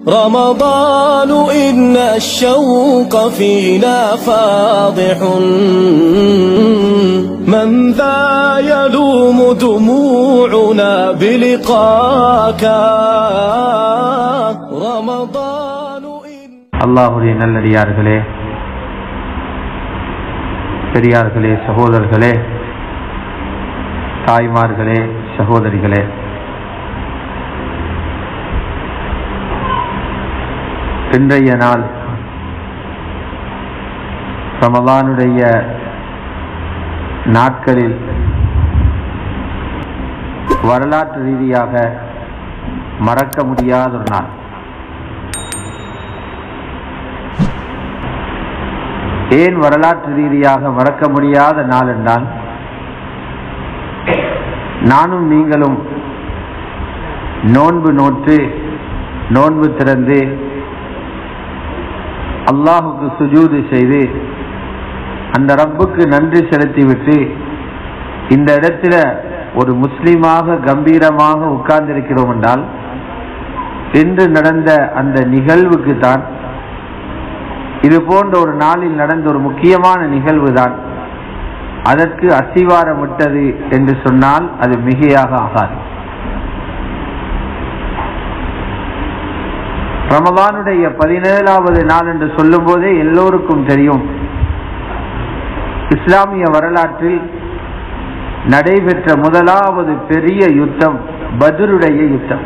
رمضان إن الشوق فينا فاضح من ذا يلوم دموعنا بلقاك رمضان إن அல்லாஹுடைய நல்லடியார்களே பெரியார்களே சகோதரர்களே தாய்மார்களே சகோதரிகளே இன்றைய நாள் ரமலானுடைய நாட்களில் வரலாற்று ரீதியாக மறக்க முடியாத ஒரு நாள் ஏன் வரலாற்று ரீதியாக மறக்க முடியாத நாள் என்றால் நானும் நீங்களும் நோன்பு நோற்று நோன்பு திறந்து அல்லாஹுக்கு சுஜூது செய்து அந்த ரப்புக்கு நன்றி செலுத்திவிட்டு இந்த இடத்துல ஒரு முஸ்லீமாக கம்பீரமாக உட்கார்ந்திருக்கிறோம் என்றால் இன்று நடந்த அந்த நிகழ்வுக்கு தான் இது போன்ற ஒரு நாளில் நடந்த ஒரு முக்கியமான நிகழ்வு தான் அதற்கு அசிவாரமிட்டது என்று சொன்னால் அது மிகையாக ஆகாது ரமதானுடைய பதினேழாவது நாள் என்று சொல்லும் போதே எல்லோருக்கும் தெரியும் இஸ்லாமிய வரலாற்றில் நடைபெற்ற முதலாவது பெரிய யுத்தம் பதுருடைய யுத்தம்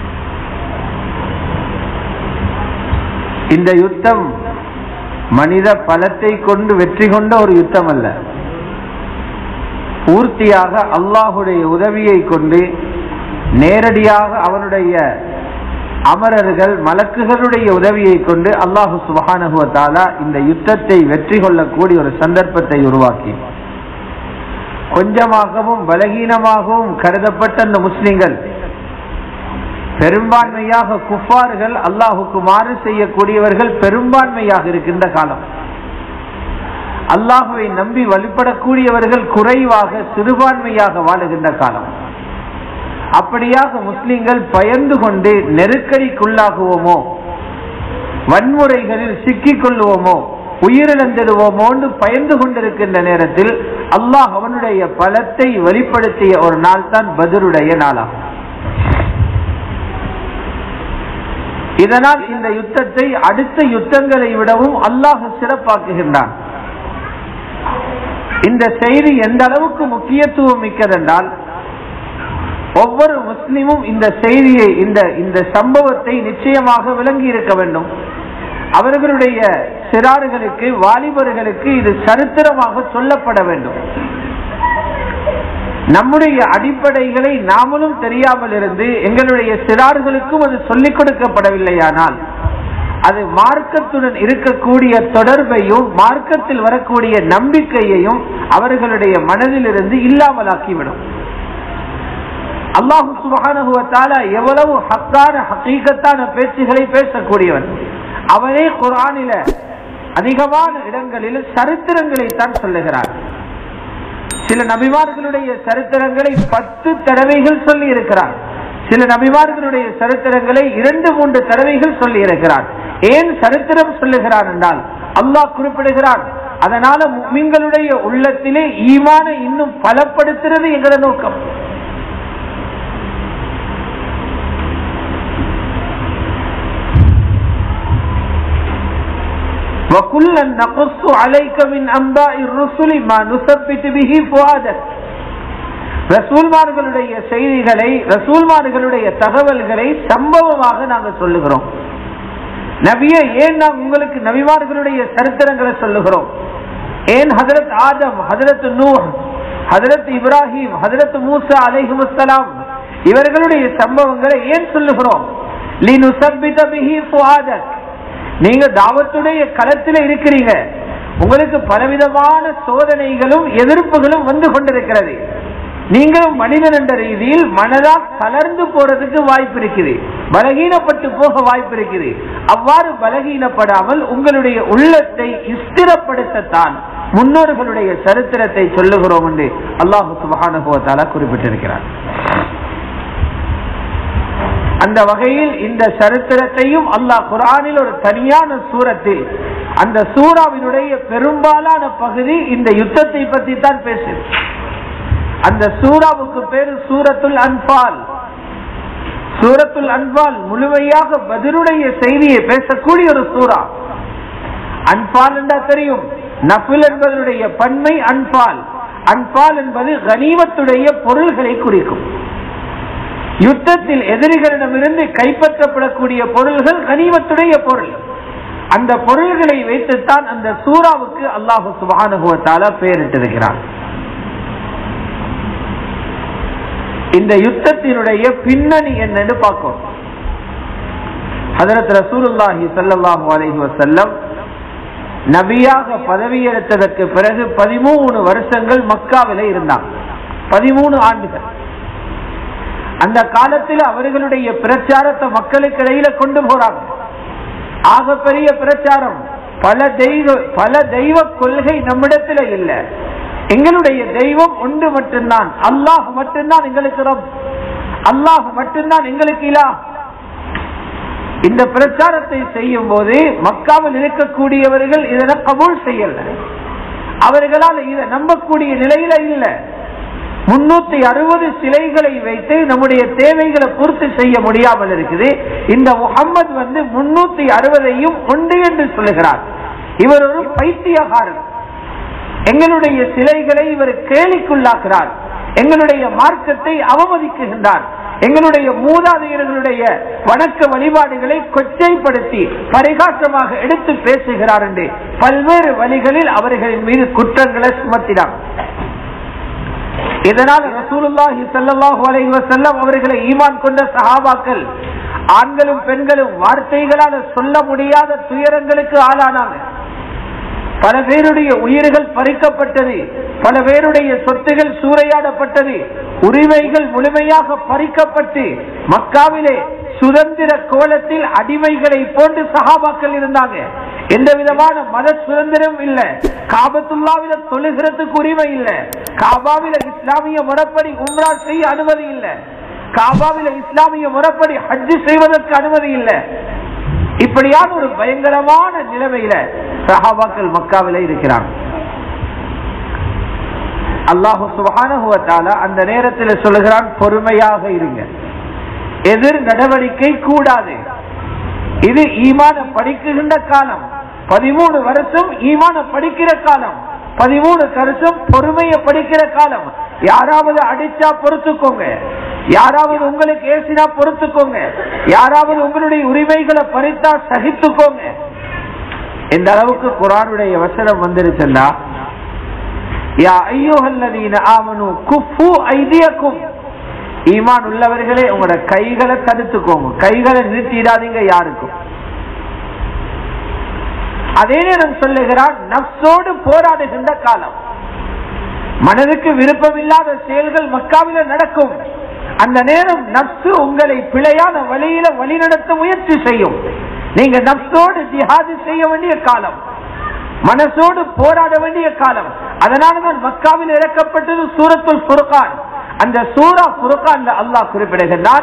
இந்த யுத்தம் மனித பலத்தை கொண்டு வெற்றி கொண்ட ஒரு யுத்தம் அல்ல பூர்த்தியாக அல்லாஹுடைய உதவியை கொண்டு நேரடியாக அவனுடைய அமரர்கள் மலக்குகளுடைய உதவியை கொண்டு அல்லாஹு சுபஹானகுவத்தாலா இந்த யுத்தத்தை வெற்றி கொள்ளக்கூடிய ஒரு சந்தர்ப்பத்தை உருவாக்கி கொஞ்சமாகவும் பலகீனமாகவும் கருதப்பட்ட அந்த முஸ்லிம்கள் பெரும்பான்மையாக குஃபார்கள் அல்லாஹுக்கு மாறு செய்யக்கூடியவர்கள் பெரும்பான்மையாக இருக்கின்ற காலம் அல்லாஹுவை நம்பி வழிபடக்கூடியவர்கள் குறைவாக சிறுபான்மையாக வாழுகின்ற காலம் அப்படியாக முஸ்லிம்கள் பயந்து கொண்டு நெருக்கடிக்குள்ளாகுவோமோ வன்முறைகளில் சிக்கிக் கொள்ளுவோமோ உயிரிழந்திடுவோமோன்னு பயந்து கொண்டிருக்கின்ற நேரத்தில் அல்லாஹ் அவனுடைய பலத்தை வெளிப்படுத்திய ஒரு நாள் தான் பதிலுடைய நாளாகும் இதனால் இந்த யுத்தத்தை அடுத்த யுத்தங்களை விடவும் அல்லாஹ் சிறப்பாக்குகின்றான் இந்த செய்தி எந்த அளவுக்கு முக்கியத்துவம் மிக்கதென்றால் ஒவ்வொரு முஸ்லிமும் இந்த செய்தியை இந்த இந்த சம்பவத்தை நிச்சயமாக விளங்கி இருக்க வேண்டும் அவர்களுடைய சிறார்களுக்கு வாலிபர்களுக்கு இது சரித்திரமாக சொல்லப்பட வேண்டும் நம்முடைய அடிப்படைகளை நாமளும் தெரியாமல் இருந்து எங்களுடைய சிறார்களுக்கும் அது சொல்லிக் கொடுக்கப்படவில்லையானால் அது மார்க்கத்துடன் இருக்கக்கூடிய தொடர்பையும் மார்க்கத்தில் வரக்கூடிய நம்பிக்கையையும் அவர்களுடைய மனதில் இருந்து இல்லாமலாக்கிவிடும் அல்லாஹு சுபகானுவத்தால எவ்வளவு ஹக்கான ஹக்கீகத்தான பேச்சுகளை பேசக்கூடியவன் அவனே குரானில அதிகமான இடங்களில் சரித்திரங்களை தான் சொல்லுகிறார் சில நபிமார்களுடைய சரித்திரங்களை பத்து தடவைகள் சொல்லி இருக்கிறார் சில நபிமார்களுடைய சரித்திரங்களை இரண்டு மூன்று தடவைகள் சொல்லி இருக்கிறார் ஏன் சரித்திரம் சொல்லுகிறார் என்றால் அல்லாஹ் குறிப்பிடுகிறான் அதனால மீன்களுடைய உள்ளத்திலே ஈமான இன்னும் பலப்படுத்துறது எங்கள நோக்கம் وكلا نقص عليك من انباء الرسل ما نثبت به فؤادك ரசூல்மார்களுடைய செய்திகளை ரசூல்மார்களுடைய தகவல்களை சம்பவமாக நாங்கள் சொல்லுகிறோம் நபிய ஏன் நாம் உங்களுக்கு நபிமார்களுடைய சரித்திரங்களை சொல்லுகிறோம் ஏன் ஹதரத் ஆதம் ஹதரத் நூ ஹதரத் இப்ராஹிம் ஹதரத் மூசா அலைஹுமலாம் இவர்களுடைய சம்பவங்களை ஏன் சொல்லுகிறோம் நீங்க தாவத்துடைய களத்தில் இருக்கிறீங்க உங்களுக்கு பலவிதமான சோதனைகளும் எதிர்ப்புகளும் வந்து கொண்டிருக்கிறது நீங்களும் மனிதன் என்ற ரீதியில் மனதால் தளர்ந்து போறதுக்கு வாய்ப்பு இருக்குது பலகீனப்பட்டு போக வாய்ப்பு இருக்குது அவ்வாறு பலகீனப்படாமல் உங்களுடைய உள்ளத்தை ஸ்திரப்படுத்தத்தான் முன்னோர்களுடைய சரித்திரத்தை சொல்லுகிறோம் என்று அல்லாஹு சுபஹானுபவத்தால குறிப்பிட்டிருக்கிறார் அந்த வகையில் இந்த சரித்திரத்தையும் அல்லாஹ் குரானில் ஒரு தனியான சூரத்தில் அந்த சூறாவினுடைய பெரும்பாலான பகுதி இந்த யுத்தத்தை பற்றி தான் பேசுது அந்த சூறாவுக்கு பேரு சூரத்துல் அன்பால் சூரத்துல் அன்பால் முழுமையாக பதிலுடைய செய்தியை பேசக்கூடிய ஒரு சூறா அன்பால் என்றா தெரியும் நஃபில் என்பதனுடைய பன்மை அன்பால் அன்பால் என்பது கனிமத்துடைய பொருள்களை குறிக்கும் யுத்தத்தில் எதிரிகளிடமிருந்து கைப்பற்றப்படக்கூடிய பொருள்கள் கனிமத்துடைய பொருள் அந்த பொருள்களை வைத்துத்தான் அந்த சூறாவுக்கு அல்லாஹு சுபானுபவத்தால பெயரிட்டிருக்கிறார் இந்த யுத்தத்தினுடைய பின்னணி என்னன்னு பார்க்கும் ஹதரத் ரசூலுல்லாஹி ஸல்லல்லாஹு அலைஹி வஸல்லம் நபியாக பதவியெடுத்ததற்கு பிறகு பதிமூணு வருஷங்கள் மக்காவில இருந்தாங்க பதிமூணு ஆண்டுகள் அந்த காலத்தில் அவர்களுடைய பிரச்சாரத்தை மக்களுக்கு இடையில கொண்டு போறாங்க ஆக பெரிய பிரச்சாரம் பல தெய்வ பல தெய்வ கொள்கை நம்மிடத்துல இல்ல எங்களுடைய தெய்வம் ஒன்று மட்டும்தான் அல்லாஹ் மட்டும்தான் எங்களுக்கு ரப் அல்லாஹ் மட்டும்தான் எங்களுக்கு இலா இந்த பிரச்சாரத்தை செய்யும் போது மக்காவில் இருக்கக்கூடியவர்கள் இதனை கபூல் செய்யல அவர்களால் இதை நம்பக்கூடிய நிலையில இல்ல முன்னூத்தி அறுபது சிலைகளை வைத்து நம்முடைய தேவைகளை பூர்த்தி செய்ய முடியாமல் இருக்குது இந்த முகம்மது வந்து முன்னூத்தி அறுபதையும் ஒன்று என்று சொல்லுகிறார் இவர் ஒரு பைத்தியகாரர் எங்களுடைய சிலைகளை இவர் கேலிக்குள்ளாக்குறார் எங்களுடைய மார்க்கத்தை அவமதிக்குகின்றார் எங்களுடைய மூதாதையர்களுடைய வணக்க வழிபாடுகளை கொச்சைப்படுத்தி பரிகாசமாக எடுத்து பேசுகிறார் என்று பல்வேறு வழிகளில் அவர்களின் மீது குற்றங்களை சுமத்தினார் இதனால் ரசூலுல்லாஹி ஸல்லல்லாஹு அலைஹி வஸல்லம் அவர்களை ஈமான் கொண்ட சஹாபாக்கள் ஆண்களும் பெண்களும் வார்த்தைகளால் சொல்ல முடியாத துயரங்களுக்கு ஆளானாங்க பல பேருடைய உயிர்கள் பறிக்கப்பட்டது பல பேருடைய சொத்துகள் சூறையாடப்பட்டது உரிமைகள் முழுமையாக பறிக்கப்பட்டு மக்காவிலே சுதந்திர கோலத்தில் அடிமைகளை போன்று சகாபாக்கள் இருந்தாங்க எந்த விதமான மத சுதந்திரம் இல்ல காபத்துல்லாவில தொழுகிறதுக்கு உரிமை இல்ல காபாவில இஸ்லாமிய முறைப்படி உம்ரா செய்ய அனுமதி இல்ல காபாவில இஸ்லாமிய முறைப்படி ஹஜ்ஜு செய்வதற்கு அனுமதி இல்ல இப்படியான ஒரு பயங்கரமான நிலைமையில சஹாபாக்கள் மக்காவில இருக்கிறாங்க அல்லாஹு சுபானுவத்தால அந்த நேரத்தில் சொல்லுகிறான் பொறுமையாக இருங்க எதிர் நடவடிக்கை கூடாது இது ஈமான படிக்குகின்ற காலம் பதிமூணு வருஷம் ஈமான படிக்கிற காலம் பதிமூணு வருஷம் பொறுமைய படிக்கிற காலம் யாராவது அடிச்சா பொறுத்துக்கோங்க யாராவது உங்களுக்கு ஏசினா பொறுத்துக்கோங்க யாராவது உங்களுடைய உரிமைகளை பறித்தா சகித்துக்கோங்க இந்த அளவுக்கு குரானுடைய வசனம் வந்துருச்சுன்னா யா ஐயோஹல்லதீன ஆமனு குஃபு ஐதியக்கும் ஈமான் உள்ளவர்களே உங்களோட கைகளை தடுத்துக்கோங்க கைகளை நிறுத்திடாதீங்க யாருக்கும் அதே நேரம் சொல்லுகிறான் நப்சோடு போராடுகின்ற காலம் மனதுக்கு விருப்பமில்லாத செயல்கள் மக்காவில நடக்கும் அந்த நேரம் நப்சு உங்களை பிழையான வழியில வழிநடத்த முயற்சி செய்யும் நீங்க நப்சோடு ஜிஹாது செய்ய வேண்டிய காலம் மனசோடு போராட வேண்டிய காலம் அதனாலதான் மக்காவில் இறக்கப்பட்டது சூரத்துல் புருகான் அந்த சூரா புருகான் அல்லாஹ் குறிப்பிடுகின்றார்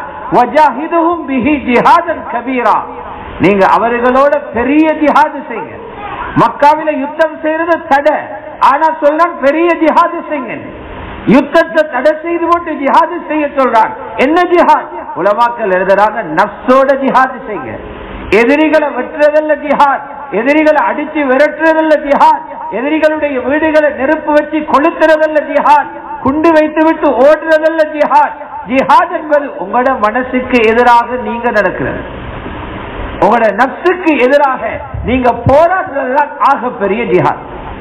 கபீரா நீங்க அவர்களோட பெரிய ஜிஹாது செய்யுங்க மக்காவில யுத்தம் செய்யறது தடை ஆனா சொல்றான் பெரிய ஜிஹாது செய்யுங்க யுத்தத்தை தடை செய்து போட்டு ஜிஹாது செய்ய சொல்றான் என்ன ஜிஹாத் உலமாக்கள் எழுதுறாங்க நப்சோட ஜிஹாது செய்யுங்க எதிரிகளை வெட்டுறதல்ல ஜிஹாத் எதிரிகளை அடிச்சு விரட்டுறதல்ல ஜிஹாத் எதிரிகளுடைய வீடுகளை நெருப்பு வச்சு கொளுத்துறதல்ல ஜிஹாத் குண்டு வைத்து விட்டு ஓடுறதல்ல ஜிஹாத் ஜிஹாத் என்பது உங்களோட மனசுக்கு எதிராக நீங்க நடக்கிறது உங்களோட நப்சுக்கு எதிராக நீங்க போராடுறதுதான் ஆக பெரிய ஜிஹாத்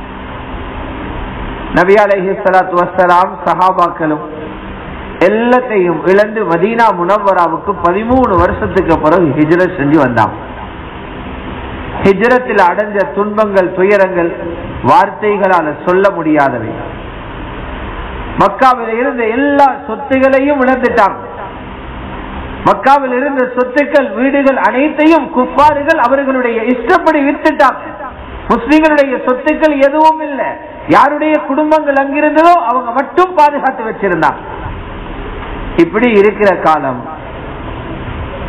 நபி அலஹி சலாத்து வசலாம் சஹாபாக்களும் எல்லாத்தையும் இழந்து மதீனா முனவராவுக்கு பதிமூணு வருஷத்துக்கு பிறகு ஹிஜ்ரத் செஞ்சு வந்தாங்க ஹிஜ்ரத்தில் அடைஞ்ச துன்பங்கள் துயரங்கள் வார்த்தைகளால சொல்ல முடியாதவை மக்காவில் இருந்த எல்லா சொத்துகளையும் இழந்துட்டாங்க மக்காவில் இருந்த சொத்துக்கள் வீடுகள் அனைத்தையும் குப்பாறுகள் அவர்களுடைய இஷ்டப்படி வித்துட்டாங்க முஸ்லிம்களுடைய சொத்துக்கள் எதுவும் இல்லை யாருடைய குடும்பங்கள் அங்கிருந்ததோ அவங்க மட்டும் பாதுகாத்து வச்சிருந்தாங்க இப்படி இருக்கிற காலம்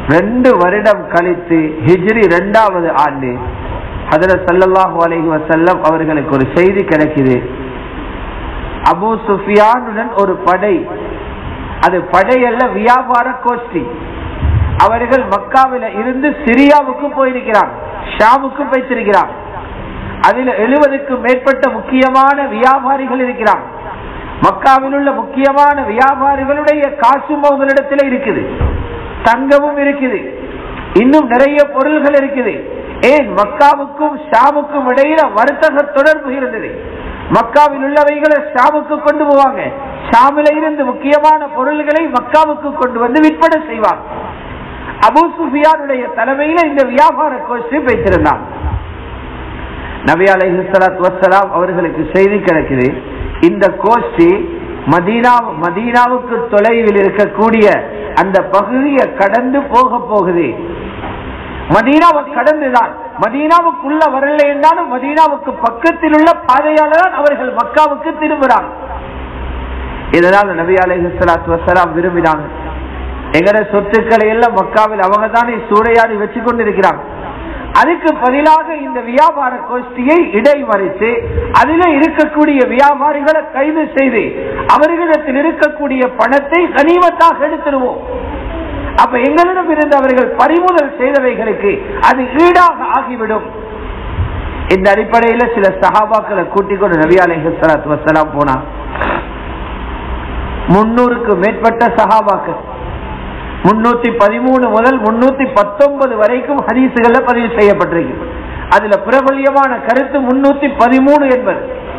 ரெண்டு வருடம் கழித்து ஹிஜ்ரி இரண்டாவது ஆண்டு ஹதரத் ஸல்லல்லாஹு அலைஹி வஸல்லம் அவர்களுக்கு ஒரு செய்தி கிடைக்குது அபூ சுஃபியானுடன் ஒரு படை அது படையல்ல வியாபார கோஷ்டி அவர்கள் மக்காவில இருந்து சிரியாவுக்கு போயிருக்கிறார் ஷாமுக்கு போய்த்திருக்கிறார் அதில் எழுபதுக்கும் மேற்பட்ட முக்கியமான வியாபாரிகள் இருக்கிறார் மக்காவில் உள்ள முக்கியமான வியாபாரிகளுடைய காசும் அவங்களிடத்தில் இருக்குது தங்கமும் இருக்குது இன்னும் நிறைய பொருள்கள் இருக்குது ஏன் மக்காவுக்கும் ஷாமுக்கும் இடையில வர்த்தக தொடர்பு இருந்தது மக்காவில் உள்ளவைகளை ஷாமுக்கு கொண்டு போவாங்க ஷாமில இருந்து முக்கியமான பொருள்களை மக்காவுக்கு கொண்டு வந்து விற்பனை செய்வாங்க அபூ சுஃபியானுடைய தலைமையில இந்த வியாபார கோஷ்டி வைத்திருந்தான் நபி அலைஹி ஸலாத்து வஸ்ஸலாம் அவர்களுக்கு செய்தி கிடைக்குது இந்த கோஷ்டி மதீனா மதீனாவுக்கு தொலைவில் இருக்கக்கூடிய அந்த பகுதியை கடந்து போக போகுது மதீனாவை கடந்துதான் மதீனாவுக்குள்ள வரல என்றாலும் மதீனாவுக்கு பக்கத்தில் உள்ள பாதையால தான் அவர்கள் மக்காவுக்கு திரும்புறாங்க இதனால் நபி அலைஹி ஸலாத்து வஸ்ஸலாம் விரும்பினாங்க எங்கட சொத்துக்களை எல்லாம் மக்காவில் அவங்க தானே சூறையாடி வச்சு கொண்டிருக்கிறாங்க அதுக்கு பதிலாக இந்த வியாபார கோஷ்டியை இடைமறித்து அதில் இருக்கக்கூடிய வியாபாரிகளை கைது செய்து அவர்களிடத்தில் இருக்கக்கூடிய பணத்தை கனிமத்தாக எடுத்துருவோம் அப்ப எங்களிடம் இருந்து அவர்கள் பறிமுதல் செய்தவைகளுக்கு அது ஈடாக ஆகிவிடும் இந்த அடிப்படையில் சில சகாபாக்களை கூட்டிக் கொண்டு நபி அலைஹி ஸலாத்து வஸலாம் போனா முன்னூறுக்கு மேற்பட்ட சகாபாக்கள் முன்னூத்தி பதிமூணு முதல் முன்னூத்தி பத்தொன்பது வரைக்கும் ஹதீசுகள்ல பதிவு செய்யப்பட்டிருக்கு அதுல பிரபல்யமான கருத்து முன்னூத்தி பதிமூணு என்பது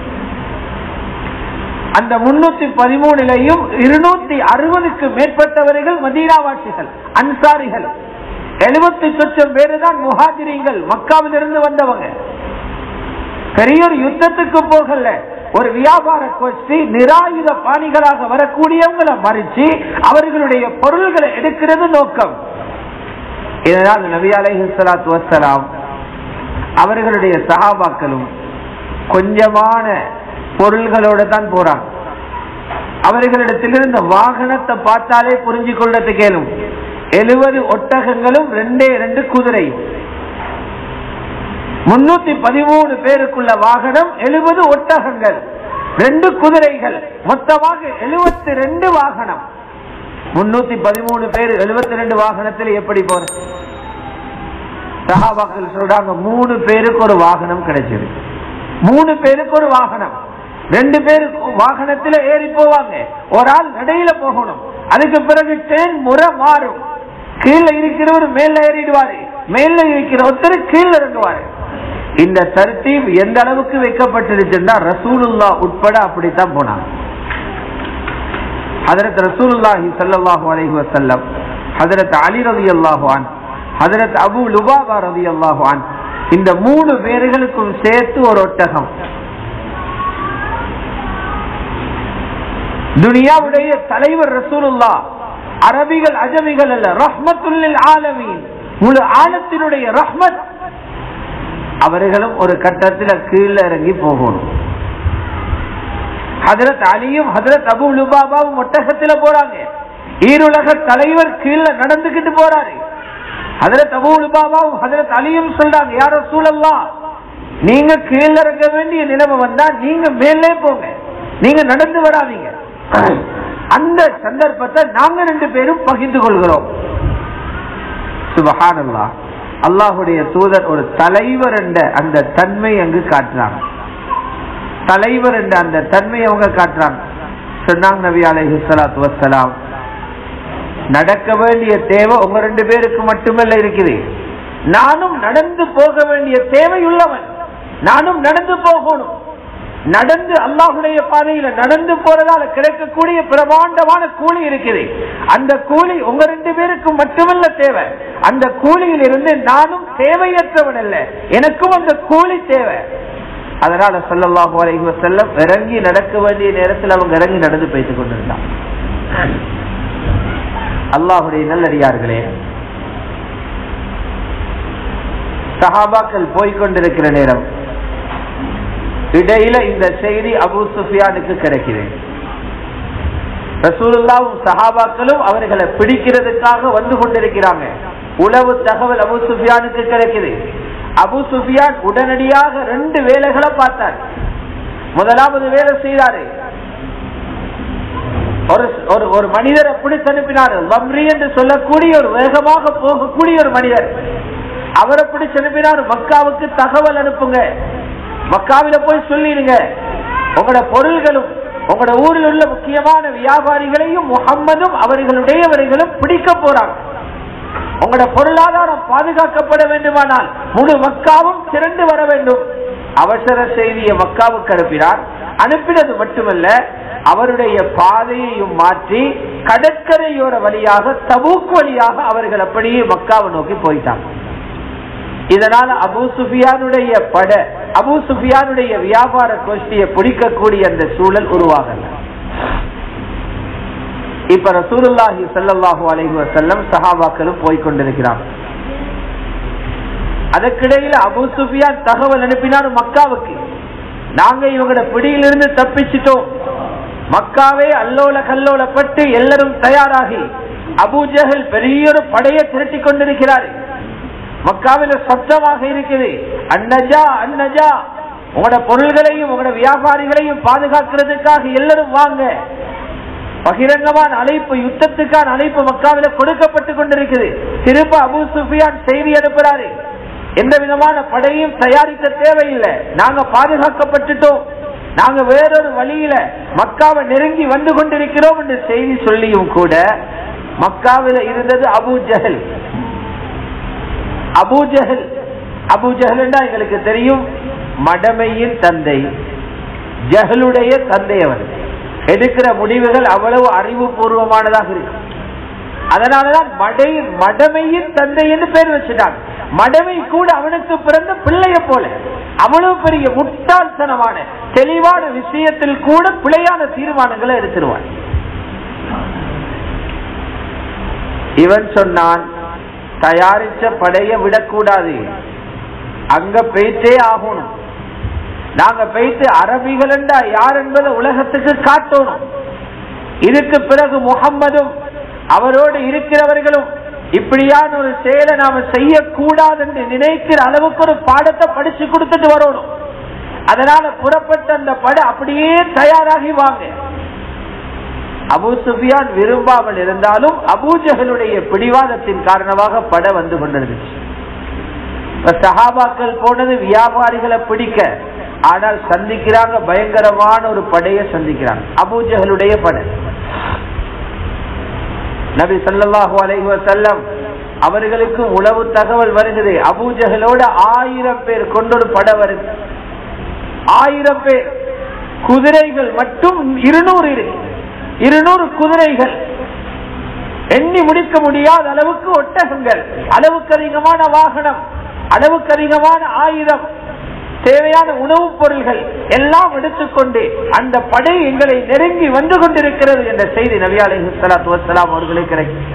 அந்த முன்னூத்தி பதிமூணுலையும் இருநூத்தி அறுபதுக்கு மேற்பட்டவர்கள் மதீனாவாசிகள் அன்சாரிகள் எழுபத்தி சொச்சம் பேரு தான் முஹாஜிரிங்கள் மக்காவிலிருந்து வந்தவங்க பெரிய ஒரு யுத்தத்துக்கு போகல ஒரு வியாபார கோஷ்டி நிராயுத பாணிகளாக வரக்கூடியவங்களை மறிச்சு அவர்களுடைய பொருள்களை எடுக்கிறது நோக்கம் இதனால் நபி அலைஹி ஸலாத்து வஸ்ஸலாம் அவர்களுடைய சஹாபாக்களும் கொஞ்சமான பொருள்களோட தான் போறாங்க அவர்களிடத்திலிருந்து வாகனத்தை பார்த்தாலே புரிஞ்சு கொள்றது கேளும் எழுபது ஒட்டகங்களும் ரெண்டே ரெண்டு குதிரை முன்னூத்தி பதிமூணு பேருக்குள்ள வாகனம் எழுபது ஒட்டகங்கள் ரெண்டு குதிரைகள் மொத்தமாக எழுபத்தி ரெண்டு வாகனம் முன்னூத்தி பதிமூணு பேர் எழுபத்தி ரெண்டு வாகனத்தில் எப்படி போற சகாபாக்கள் சொல்றாங்க மூணு பேருக்கு ஒரு வாகனம் கிடைச்சது மூணு பேருக்கு ஒரு வாகனம் ரெண்டு பேருக்கு வாகனத்துல ஏறி போவாங்க ஒரு ஆள் நடையில போகணும் அதுக்கு பிறகு ட்ரெயின் முறை மாறும் கீழே இருக்கிறவர் மேல ஏறிடுவாரு மேல இருக்கிற ஒருத்தர் கீழே இறங்குவாரு இந்த தர்த்தீப் எந்த அளவுக்கு வைக்கப்பட்டிருச்சுன்னா ரசூலுல்லா உட்பட அப்படித்தான் போனாங்க ஹதரத் ரசூலுல்லாஹி ஸல்லல்லாஹு அலைஹி வஸல்லம் ஹதரத் அலி ரலியல்லாஹு அன் ஹதரத் அபு லுபாபா ரலியல்லாஹு அன் இந்த மூணு பேர்களுக்கும் சேர்த்து ஒரு ஒட்டகம் துனியாவுடைய தலைவர் ரசூலுல்லா அரபிகள் அஜமிகள் அல்ல ரஹ்மத்துல்லில் ஆலமீன் முழு ஆழத்தினுடைய ரஹ்மத் அவர்களும் ஒரு கட்டத்தில் கீழே இறங்கி போகணும் ஹதரத் அலியும் ஹதரத் அபு லுபாபாவும் ஒட்டகத்துல போறாங்க ஈருலக தலைவர் கீழே நடந்துகிட்டு போறாரு ஹதரத் அபு லுபாபாவும் ஹதரத் அலியும் சொல்றாங்க யாரோ சூழல்லா நீங்க கீழே இறங்க வேண்டிய நிலைமை வந்தா நீங்க மேலே போங்க நீங்க நடந்து வராதீங்க அந்த சந்தர்ப்பத்தை நாங்க ரெண்டு பேரும் பகிர்ந்து கொள்கிறோம் சுபஹானல்லா அல்லாஹுடைய தூதர் ஒரு தலைவர் என்ற அந்த தன்மை அங்கு காட்டுறாங்க தலைவர் என்ற அந்த தன்மை அவங்க காட்டுறாங்க சொன்னாங்க நபி அலைஹி ஸலாத்து வஸ்ஸலாம் நடக்க வேண்டிய தேவை உங்க ரெண்டு பேருக்கு மட்டுமல்ல இருக்குது நானும் நடந்து போக வேண்டிய தேவை உள்ளவன் நானும் நடந்து போகணும் நடந்து அல்லாஹுடைய பாதையில நடந்து போறதால கிடைக்கக்கூடிய பிரமாண்டமான கூலி இருக்குது அந்த கூலி உங்க ரெண்டு பேருக்கு மட்டுமல்ல தேவை அந்த கூலியில் இருந்து நானும் தேவையற்றவன் அல்ல எனக்கும் அந்த கூலி தேவை அதனால சொல்லல்லாஹு அலைஹி வஸல்லம் இறங்கி நடக்க வேண்டிய நேரத்தில் அவங்க இறங்கி நடந்து பேசிக் கொண்டிருந்தான் அல்லாஹுடைய நல்லடியார்களே சஹாபாக்கள் போய்கொண்டிருக்கிற நேரம் இடையில இந்த செய்தி அபு சுஃபியானுக்கு கிடைக்குது ரசூலுல்லாவும் சஹாபாக்களும் அவர்களை பிடிக்கிறதுக்காக வந்து கொண்டிருக்கிறாங்க உளவு தகவல் அபு சுஃபியானுக்கு கிடைக்குது அபு சுஃபியான் உடனடியாக ரெண்டு வேலைகளை பார்த்தார் முதலாவது வேலை செய்தாரு ஒரு ஒரு ஒரு மனிதரை பிடித்து அனுப்பினார் வம்ரி என்று சொல்லக்கூடிய ஒரு வேகமாக போகக்கூடிய ஒரு மனிதர் அவரை பிடிச்சு அனுப்பினார் மக்காவுக்கு தகவல் அனுப்புங்க மக்காவில போய் சொல்லிடுங்க உங்களோட பொருள்களும் உங்களோட ஊரில் உள்ள முக்கியமான வியாபாரிகளையும் முகம்மதும் அவர்களுடையவர்களும் பிடிக்க போறாங்க உங்களோட பொருளாதாரம் பாதுகாக்கப்பட வேண்டுமானால் முழு மக்காவும் திரண்டு வர வேண்டும் அவசர செய்தியை மக்காவுக்கு அனுப்பினார் அனுப்பினது மட்டுமல்ல அவருடைய பாதையையும் மாற்றி கடற்கரையோர வழியாக தபூக் வழியாக அவர்கள் அப்படியே மக்காவை நோக்கி போயிட்டாங்க இதனால அபு சுஃபியானுடைய பட அபு சுஃபியானுடைய வியாபார கோஷ்டியை பிடிக்கக்கூடிய அந்த சூழல் உருவாகல இப்ப ரசூலுல்லாஹி ஸல்லல்லாஹு அலைஹி வஸல்லம் சஹாபாக்களும் போய் கொண்டிருக்கிறாங்க அதற்கிடையில் அபு சுஃபியான் தகவல் அனுப்பினார் மக்காவுக்கு நாங்க இவங்களோட பிடியிலிருந்து தப்பிச்சிட்டோம் மக்காவே அல்லோல கல்லோலப்பட்டு எல்லாரும் தயாராகி அபு ஜஹல் பெரிய ஒரு படையை திரட்டி கொண்டிருக்கிறார் மக்காவில சத்தமாக இருக்குது அன்னஜா அன்னஜா உங்களோட பொருள்களையும் உங்களோட வியாபாரிகளையும் பாதுகாக்கிறதுக்காக எல்லாரும் வாங்க பகிரங்கமான அழைப்பு யுத்தத்துக்கான அழைப்பு மக்காவில கொடுக்கப்பட்டு கொண்டிருக்குது திரும்ப அபு சுஃபியான் செய்தி அனுப்புறாரு எந்த விதமான படையும் தயாரிக்க தேவையில்லை நாங்க பாதுகாக்கப்பட்டுட்டோம் நாங்க வேறொரு வழியில மக்காவை நெருங்கி வந்து கொண்டிருக்கிறோம் என்று செய்தி சொல்லியும் கூட மக்காவில இருந்தது அபு ஜஹல் அபு ஜஹல் அபு ஜஹல் எங்களுக்கு தெரியும் மடமையின் தந்தை ஜஹலுடைய தந்தை அவன் எடுக்கிற முடிவுகள் அவ்வளவு அறிவுபூர்வமானதாக இருக்கு அதனாலதான் மடை மடமையின் தந்தை என்று பேர் வச்சுட்டாங்க மடமை கூட அவனுக்கு பிறந்த பிள்ளைய போல அவ்வளவு பெரிய முட்டாள்தனமான தெளிவான விஷயத்தில் கூட பிழையான தீர்மானங்களை எடுத்துருவான் இவன் சொன்னான் தயாரிச்ச படைய விடக்கூடாது அங்க போயிட்டே ஆகணும் நாங்க போயிட்டு அரபிகள் என்றா யார் என்பதை உலகத்துக்கு காட்டணும் இதுக்கு பிறகு முகம்மதும் அவரோடு இருக்கிறவர்களும் இப்படியான ஒரு செயலை நாம செய்யக்கூடாது என்று நினைக்கிற அளவுக்கு ஒரு பாடத்தை படிச்சு கொடுத்துட்டு வரணும் அதனால புறப்பட்ட அந்த பட அப்படியே தயாராகி வாங்க அபு சுஃபியான் விரும்பாமல் இருந்தாலும் அபூஜகளுடைய பிடிவாதத்தின் காரணமாக பட வந்து கொண்டிருந்துச்சு இப்ப சஹாபாக்கள் போனது வியாபாரிகளை பிடிக்க ஆனால் சந்திக்கிறாங்க பயங்கரமான ஒரு படையை சந்திக்கிறாங்க அபூஜகளுடைய படை நபி சல்லாஹூ அலைஹி வசல்லம் அவர்களுக்கு உளவு தகவல் வருகிறது அபூஜகளோட ஆயிரம் பேர் கொண்டொரு படை வருது ஆயிரம் பேர் குதிரைகள் மட்டும் இருநூறு இருக்கு இருநூறு குதிரைகள் எண்ணி முடிக்க முடியாத அளவுக்கு ஒட்டகங்கள் அளவுக்கு அதிகமான வாகனம் அளவுக்கு அதிகமான ஆயுதம் தேவையான உணவுப் பொருள்கள் எல்லாம் எடுத்துக்கொண்டு அந்த படை எங்களை நெருங்கி வந்து கொண்டிருக்கிறது என்ற செய்தி நபி அலஹி சலாத்து வசலாம் அவர்களுக்கு கிடைக்கும்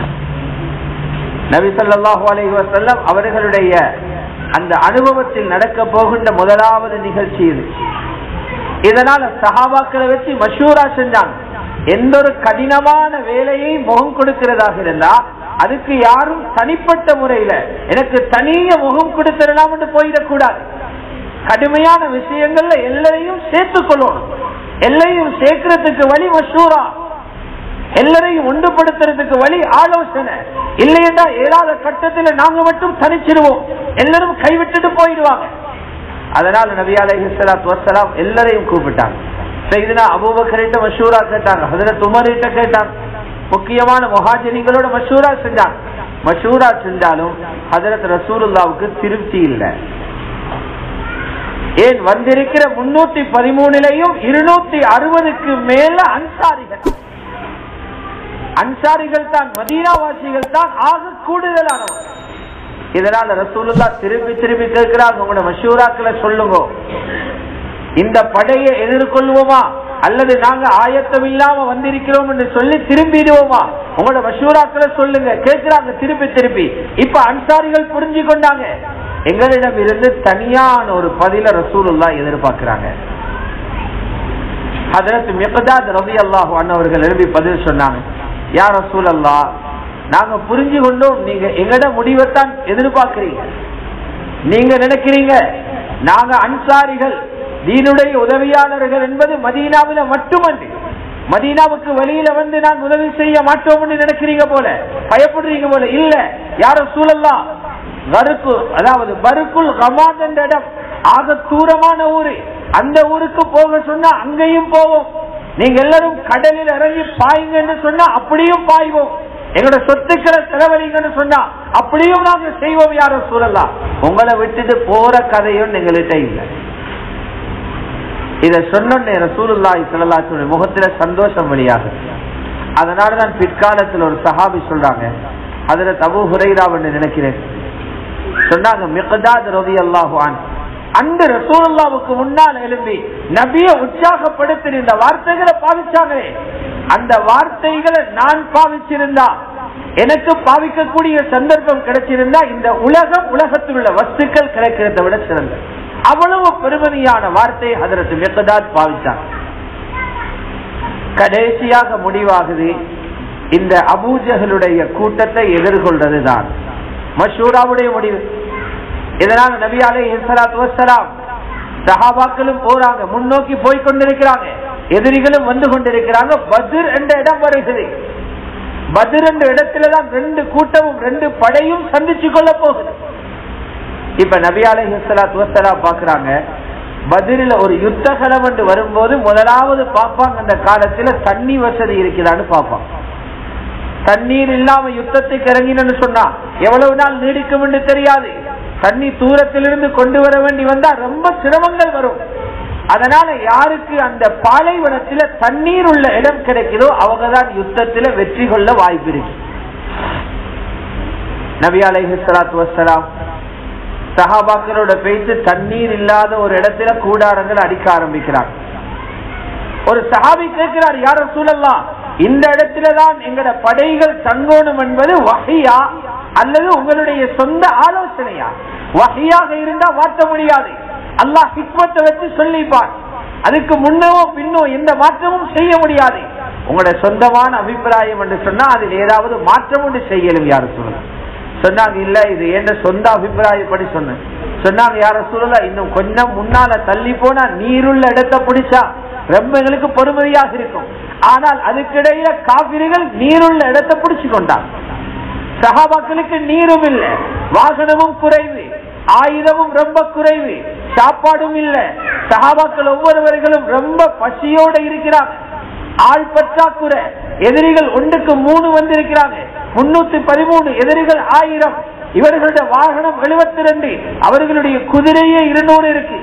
நபி சொல்லாஹு அலஹி வசல்லம் அவர்களுடைய அந்த அனுபவத்தில் நடக்க போகின்ற முதலாவது நிகழ்ச்சி இது இதனால சஹாபாக்களை வச்சு மஷூரா செஞ்சாங்க எந்த ஒரு கடினமான வேலையை முகம் கொடுக்கிறதாக இருந்தா அதுக்கு யாரும் தனிப்பட்ட முறையில எனக்கு தனிய முகம் கொடுத்திடலாம் என்று போயிடக்கூடாது கடுமையான விஷயங்கள்ல எல்லாரையும் சேர்த்துக் கொள்ளணும் எல்லாரையும் சேர்க்கிறதுக்கு வழி மஷூரா எல்லாரையும் ஒன்றுபடுத்துறதுக்கு வழி ஆலோசனை இல்லையென்றா ஏழாத கட்டத்துல நாங்க மட்டும் தனிச்சிருவோம் எல்லாரும் கைவிட்டுட்டு போயிடுவாங்க அதனால நபி அலஹி சலாத்து வசலாம் எல்லாரையும் கூப்பிட்டாங்க செய்தினா அபூபக்கரிட்ட மஷூரா கேட்டாங்க ஹசரத் உமர்கிட்ட கேட்டாங்க முக்கியமான முஹாஜினிகளோட மஷூரா செஞ்சாங்க மஷூரா செஞ்சாலும் ஹசரத் ரசூலுல்லாவுக்கு திருப்தி இல்லை ஏன் வந்திருக்கிற முன்னூத்தி பதிமூணுலையும் இருநூத்தி அறுபதுக்கு மேல அன்சாரிகள் அன்சாரிகள் தான் மதீனாவாசிகள் தான் ஆக கூடுதலானவர் இதனால ரசூலுல்லா திருப்பி திருப்பி கேட்கிறாங்க உங்களோட மஷூராக்களை சொல்லுங்க இந்த படையை எதிர்கொள்வோமா அல்லது நாங்க ஆயத்தம் இல்லாம வந்திருக்கிறோம் என்று சொல்லி திரும்பிடுவோமா உங்களோட மஷூராக்களை சொல்லுங்க கேட்கிறாங்க திருப்பி திருப்பி இப்ப அன்சாரிகள் புரிஞ்சு கொண்டாங்க எங்களிடம் இருந்து தனியான ஒரு பதில ரசூலுல்லா எதிர்பார்க்கிறாங்க அதற்கு மிகதாத் ரவி அல்லாஹ் அவர்கள் எழுப்பி பதில் சொன்னாங்க யார் ரசூல் அல்லா நாங்க புரிஞ்சு கொண்டோம் நீங்க எங்கட முடிவைத்தான் எதிர்பார்க்கிறீங்க நீங்க நினைக்கிறீங்க நாங்க அன்சாரிகள் தீனுடைய உதவியாளர்கள் என்பது மதீனாவில மட்டுமன்று மதீனாவுக்கு வெளியில வந்து நான் உதவி செய்ய மாட்டோம்னு நினைக்கிறீங்க போல பயப்படுறீங்க போல இல்ல யாரும் சூழல்லாம் வருக்கு அதாவது பருக்குள் ரமாத் என்ற இடம் ஆக தூரமான ஊரு அந்த ஊருக்கு போக சொன்னா அங்கேயும் போவோம் நீங்க எல்லாரும் கடலில் இறங்கி பாயுங்கன்னு சொன்னா அப்படியும் பாய்வோம் எங்களோட சொத்துக்களை செலவழிங்கன்னு சொன்னா அப்படியும் நாங்க செய்வோம் யாரும் சூழலாம் உங்களை விட்டுட்டு போற கதையும் எங்கள்கிட்ட இல்லை இத சொன்னே ரசூலுல்லாஹி ஸல்லல்லாஹு முகத்துல சந்தோஷம் வெளியாகுது அதனாலதான் பிற்காலத்தில் ஒரு சஹாபி சொல்றாங்க அதுல தபு ஹுரைராவன்னு நினைக்கிறேன் சொன்னாங்க மிகதாத் ரவி அல்லாஹுவான் அந்த ரசூலுல்லாவுக்கு முன்னால் எழும்பி நபிய உற்சாகப்படுத்தி இந்த வார்த்தைகளை பாவிச்சாங்களே அந்த வார்த்தைகளை நான் பாவிச்சிருந்தா எனக்கு பாவிக்கக்கூடிய சந்தர்ப்பம் கிடைச்சிருந்தா இந்த உலகம் உலகத்தில் உள்ள வஸ்துக்கள் கிடைக்கிறத விட சிறந்த அவ்வளவு பெருமதியான வார்த்தை அதற்கு மிகதாத் பாவிச்சாங்க கடைசியாக முடிவாகுது இந்த அபூஜகளுடைய கூட்டத்தை எதிர்கொள்றதுதான் மஷூராவுடைய முடிவு இதனால நபி அலை இஸ்லாத்து வசலாம் சஹாபாக்களும் போறாங்க முன்னோக்கி போய் கொண்டிருக்கிறாங்க எதிரிகளும் வந்து கொண்டிருக்கிறாங்க பத்ர் என்ற இடம் வருகிறது பத்ர் என்ற இடத்துலதான் ரெண்டு கூட்டமும் ரெண்டு படையும் சந்திச்சு கொள்ள போகுது இப்ப நபி அலை இஸ்லாத்து வசலாம் பாக்குறாங்க பதிரில ஒரு யுத்த களம் என்று வரும்போது முதலாவது பார்ப்பாங்க அந்த காலத்துல தண்ணி வசதி இருக்குதான்னு பார்ப்பான் தண்ணீர் இல்லாம யுத்தத்துக்கு இறங்கினு சொன்னா எவ்வளவு நாள் நீடிக்கும் என்று தெரியாது தண்ணி தூரத்திலிருந்து கொண்டு வர வேண்டி வந்தா ரொம்ப சிரமங்கள் வரும் அதனால யாருக்கு அந்த பாலைவனத்துல தண்ணீர் உள்ள இடம் கிடைக்குதோ அவங்கதான் யுத்தத்துல வெற்றி கொள்ள வாய்ப்பு இருக்கு நபி அலைஹி ஸலாத்து வஸ்ஸலாம் சஹாபாக்களோட பேசி தண்ணீர் இல்லாத ஒரு இடத்துல கூடாரங்கள் அடிக்க ஆரம்பிக்கிறார் ஒரு சஹாபி கேட்கிறார் யார சூழல்லாம் இந்த இடத்துலதான் எங்கட படைகள் தங்கோணும் என்பது வகையா அல்லது உங்களுடைய சொந்த ஆலோசனையா வகையாக இருந்தா மாற்ற முடியாது அல்லாஹ் ஹிக்மத்தை வச்சு சொல்லிப்பான் அதுக்கு முன்னவோ பின்னோ எந்த மாற்றமும் செய்ய முடியாது உங்களோட சொந்தமான அபிப்பிராயம் என்று சொன்னா அதில் ஏதாவது மாற்றம் ஒன்று செய்யலும் யாரும் சொல்லுங்க சொன்னாங்க இல்ல இது என்ன சொந்த அபிப்பிராயப்படி சொன்னேன் சொன்னாங்க யார சொல்லல இன்னும் கொஞ்சம் முன்னால தள்ளி போனா நீருள்ள இடத்தை பிடிச்சா ரொம்ப எங்களுக்கு பொறுமதியாக இருக்கும் ஆனால் அதுக்கிடையில காவிரிகள் நீருள்ள இடத்தை பிடிச்சு கொண்டாங்க சகாபாக்களுக்கு நீரும் இல்லை வாகனமும் குறைவு ஆயுதமும் ரொம்ப குறைவு சாப்பாடும் இல்ல சகாபாக்கள் ஒவ்வொருவர்களும் ரொம்ப பசியோட இருக்கிறாங்க ஆள் பற்றாக்குறை எதிரிகள் ஒன்றுக்கு மூணு வந்திருக்கிறாங்க முன்னூத்தி பதிமூணு எதிரிகள் ஆயிரம் இவர்களுடைய வாகனம் எழுபத்தி ரெண்டு அவர்களுடைய குதிரையே இருநூறு இருக்கு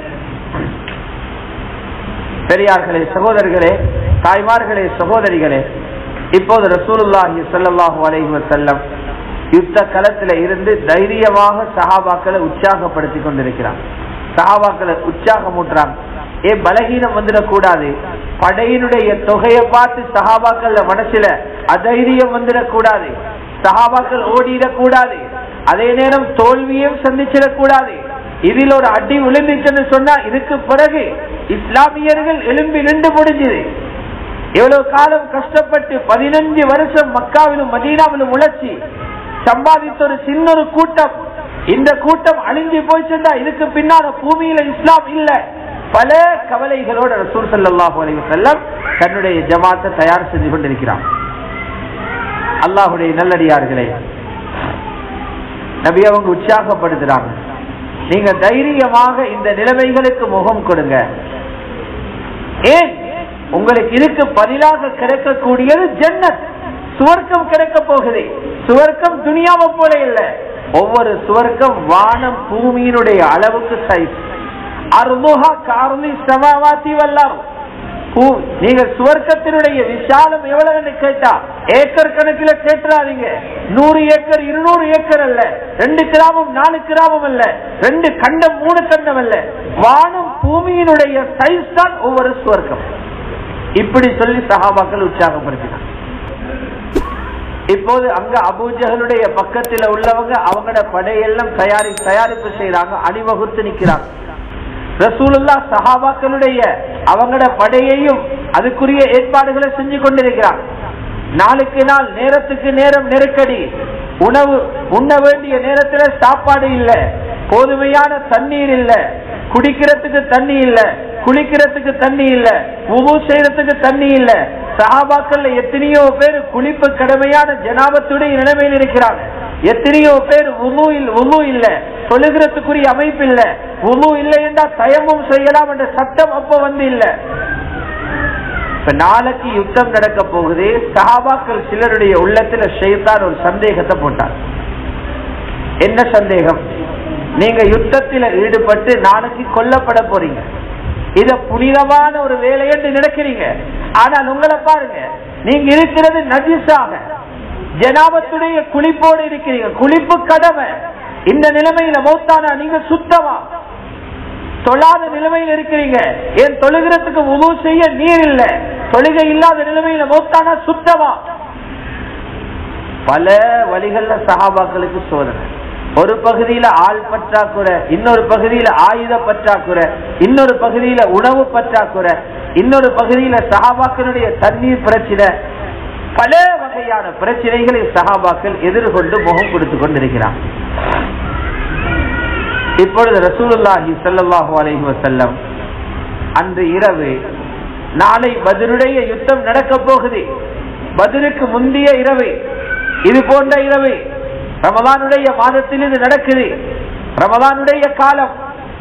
பெரியார்களே சகோதரர்களே தாய்மார்களே சகோதரிகளே இப்போது ரசூலுல்லாஹி ஸல்லல்லாஹு அலைஹி வஸல்லம் யுத்த களத்துல இருந்து தைரியமாக சஹாபாக்களை உற்சாகப்படுத்தி கொண்டிருக்கிறார் சஹாபாக்களை உற்சாகமூட்டுறாங்க ஏ பலகீனம் வந்துடக்கூடாது படையினுடைய தொகையை பார்த்து சஹாபாக்கள் மனசுல அதைரியம் வந்துடக்கூடாது சஹாபாக்கள் ஓடிடக்கூடாது அதே நேரம் தோல்வியும் சந்திச்சிடக்கூடாது இதில் ஒரு அடி விழுந்துச்சுன்னு சொன்னா இதுக்கு பிறகு இஸ்லாமியர்கள் எழும்பி நின்று முடிஞ்சது எவ்வளவு காலம் கஷ்டப்பட்டு பதினஞ்சு வருஷம் மக்காவிலும் மதீனாவிலும் உழைச்சி சம்பாதித்த ஒரு சின்ன ஒரு கூட்டம் இந்த கூட்டம் அழிஞ்சு போயிச்சிருந்தா இதுக்கு பின்னால பூமியில இஸ்லாம் இல்ல பல கவலைகளோட ரசூல் சல்லாஹூ அலைஹி வஸல்லம் தன்னுடைய ஜமாத்தை தயார் செஞ்சு கொண்டிருக்கிறார் அல்லாஹுடைய நல்லடியார்களே நபி அவங்க உற்சாகப்படுத்துறாங்க நீங்க தைரியமாக இந்த நிலைமைகளுக்கு முகம் கொடுங்க ஏன் உங்களுக்கு இதுக்கு பதிலாக கிடைக்கக்கூடியது ஜன்னத் சுவர்க்கம் கிடைக்க போகுது சுவர்க்கம் துணியாவை போல இல்ல ஒவ்வொரு சுவர்க்கம் வானம் பூமியினுடைய அளவுக்கு சைஸ் அருமுகா காரணி சமாவாத்தி வல்லாரும் நீங்க சுவர்க்கத்தினுடைய விசாலம் எவ்வளவுன்னு கேட்டா ஏக்கர் கணக்கில் கேட்டுறாதீங்க நூறு ஏக்கர் இருநூறு ஏக்கர் அல்ல ரெண்டு கிராமம் நாலு கிராமம் அல்ல ரெண்டு கண்டம் மூணு கண்டம் அல்ல வானம் பூமியினுடைய சைஸ் தான் ஒவ்வொரு சுவர்க்கம் இப்படி சொல்லி சகாபாக்கள் உற்சாகப்படுத்தினார் இப்போது அங்க அபூஜகளுடைய பக்கத்துல உள்ளவங்க அவங்களோட படையெல்லாம் தயாரி தயாரிப்பு செய்யறாங்க அணிவகுத்து நிக்கிறாங்க ரசூலுல்லா சஹாபாக்களுடைய அவங்களோட படையையும் அதுக்குரிய ஏற்பாடுகளை செஞ்சு கொண்டிருக்கிறாங்க நாளுக்கு நாள் நேரத்துக்கு நேரம் நெருக்கடி உணவு உண்ண வேண்டிய நேரத்துல சாப்பாடு இல்ல போதுமையான தண்ணீர் இல்ல குடிக்கிறதுக்கு தண்ணி இல்ல குளிக்கிறதுக்கு தண்ணி இல்ல உபு செய்யறதுக்கு தண்ணி இல்ல சஹாபாக்கள்ல எத்தனையோ பேர் குளிப்பு கடமையான ஜனாபத்துடைய நிலைமையில் இருக்கிறாங்க எத்தனையோ பேர் உமு இல் உமு இல்ல தொழுகிறதுக்குரிய அமைப்பு இல்ல உமு இல்லை என்றால் தயமும் செய்யலாம் என்ற சட்டம் அப்ப வந்து இல்ல இப்ப நாளைக்கு யுத்தம் நடக்க போகுது சஹாபாக்கள் சிலருடைய உள்ளத்துல ஷைத்தான் ஒரு சந்தேகத்தை போட்டார் என்ன சந்தேகம் நீங்க யுத்தத்தில் ஈடுபட்டு நாளைக்கு கொல்லப்பட போறீங்க இத புனிதமான ஒரு வேலை என்று நினைக்கிறீங்க ஆனால் உங்களை பாருங்க நீங்க இருக்கிறது நஜிஸாக ஜனாபத்துடைய குளிப்போடு இருக்கிறீங்க குளிப்பு கடமை இந்த நிலைமையில மௌத்தானா நீங்க சுத்தமா தொழாத நிலைமையில் இருக்கிறீங்க ஏன் தொழுகிறதுக்கு உணவு செய்ய நீர் இல்ல தொழுகை இல்லாத நிலைமையில மௌத்தானா சுத்தமா பல வழிகள்ல சகாபாக்களுக்கு சோதனை ஒரு பகுதியில ஆள் பற்றாக்குறை இன்னொரு பகுதியில ஆயுத பற்றாக்குறை இன்னொரு பகுதியில உணவு பற்றாக்குறை இன்னொரு பகுதியில சகாபாக்களுடைய தண்ணீர் பிரச்சனை பல வகையான பிரச்சனைகளை சகாபாக்கள் எதிர்கொண்டு முகம் கொடுத்து கொண்டிருக்கிறார் இப்பொழுது ரசூலுல்லாஹி ஸல்லல்லாஹு அலைஹி வஸல்லம் அன்று இரவு நாளை பதிலுடைய யுத்தம் நடக்க போகுது பதிலுக்கு முந்தைய இரவு இது போன்ற இரவு ரமலானுடைய மாதத்தில் இது நடக்குது ரமலானுடைய காலம்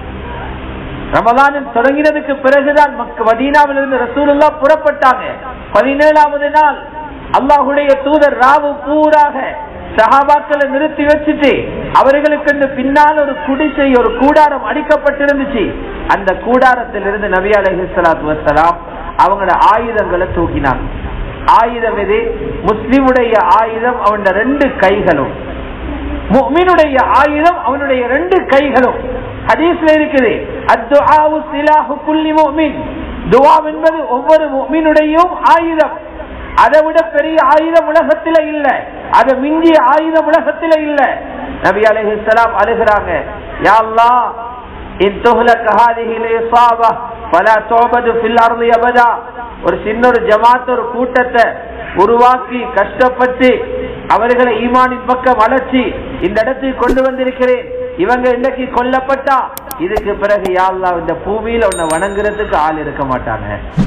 ரமலானில் தொடங்கினதுக்கு பிறகுதான் மக்கள் மதீனாவில் இருந்து ரசூலுல்லா புறப்பட்டாங்க பதினேழாவது நாள் அல்லாஹுடைய தூதர் ராவு பூராக சஹாபாக்களை நிறுத்தி வச்சுட்டு அவர்களுக்கு பின்னால் ஒரு குடிசை ஒரு கூடாரம் அடிக்கப்பட்டிருந்துச்சு அந்த கூடாரத்தில் இருந்து நபி அலஹி சலாத்து வசலாம் அவங்களோட ஆயுதங்களை தூக்கினாங்க ஆயுதம் எது முஸ்லிமுடைய ஆயுதம் அவன் ரெண்டு கைகளும் முஃமினுடைய ஆயுதம் அவனுடைய ரெண்டு கைகளும் ஹதீஸ்ல இருக்குது அத்துஆவு சிலாஹு குல்லி முஃமின் துஆ என்பது ஒவ்வொரு முஃமினுடையும் ஆயுதம் அதை விட பெரிய ஆயுதம் உலகத்தில இல்ல அதை மிஞ்சிய ஆயுதம் உலகத்தில இல்ல நபி அலைஹிஸ்ஸலாம் அழுகிறாங்க யா அல்லாஹ் இன் துஹ்லக ஹாதிஹி லிஸாபா ஃபலா துஅபது ஃபில் அர்தி அபதா ஒரு சின்ன ஒரு ஜமாத் ஒரு கூட்டத்தை உருவாக்கி கஷ்டப்பட்டு அவர்களை ஈமானின் பக்கம் வளர்ச்சி இந்த இடத்துக்கு கொண்டு வந்திருக்கிறேன் இவங்க இன்னைக்கு கொல்லப்பட்டா இதுக்கு பிறகு யாழ்லா இந்த பூமியில உன்னை வணங்குறதுக்கு ஆள் இருக்க மாட்டாங்க